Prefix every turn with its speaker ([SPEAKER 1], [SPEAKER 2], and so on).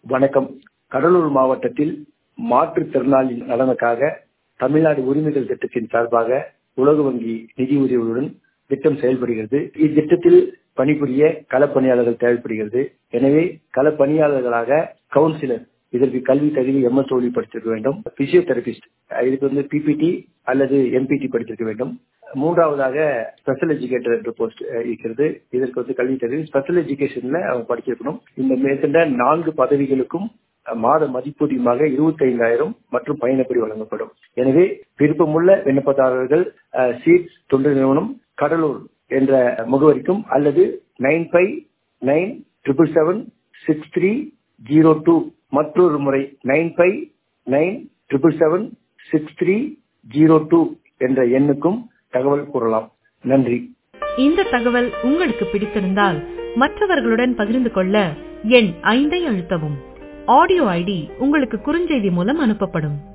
[SPEAKER 1] வணக்கம் கடலூர் மாவட்டத்தில் மாற்றுத்திறனாளி நலனுக்காக தமிழ்நாடு உரிமைகள் திட்டத்தின் சார்பாக உலக வங்கி நிதி உதவியுடன் திட்டம் செயல்படுகிறது இத்திட்டத்தில் பணிபுரிய களப்பணியாளர்கள் தேவைப்படுகிறது எனவே களப்பணியாளர்களாக கவுன்சிலர் இதற்கு கல்வி தகுதி எம்எஸ் ஓலி படித்திருக்க வேண்டும் பிசியோதெரபிஸ்ட் இதுக்கு வந்து பிபிடி அல்லது எம்பிடி படித்திருக்க வேண்டும் மூன்றாவதாக ஸ்பெஷல் எஜுகேட்டர் என்ற போஸ்ட் இருக்கிறது இதற்கு வந்து கல்வி தகுதி ஸ்பெஷல் எஜுகேஷன்ல அவங்க படிச்சிருக்கணும் இந்த மேற்கண்ட நான்கு பதவிகளுக்கும் மாத மதிப்பூதியமாக இருபத்தி ஐந்தாயிரம் மற்றும் பயணப்படி வழங்கப்படும் எனவே விருப்பமுள்ள விண்ணப்பதாரர்கள் சீட் தொண்டு நிறுவனம் கடலூர் என்ற முகவரிக்கும் அல்லது nine five nine triple seven six three zero two மற்றொரு முறை nine five nine triple seven six three zero two என்ற எண்ணுக்கும் தகவல் கூறலாம் நன்றி
[SPEAKER 2] இந்த தகவல் உங்களுக்கு பிடித்திருந்தால் மற்றவர்களுடன் பகிர்ந்து கொள்ள எண் ஐந்தை அழுத்தவும் ஆடியோ ஐடி உங்களுக்கு குறுஞ்செய்தி மூலம் அனுப்பப்படும்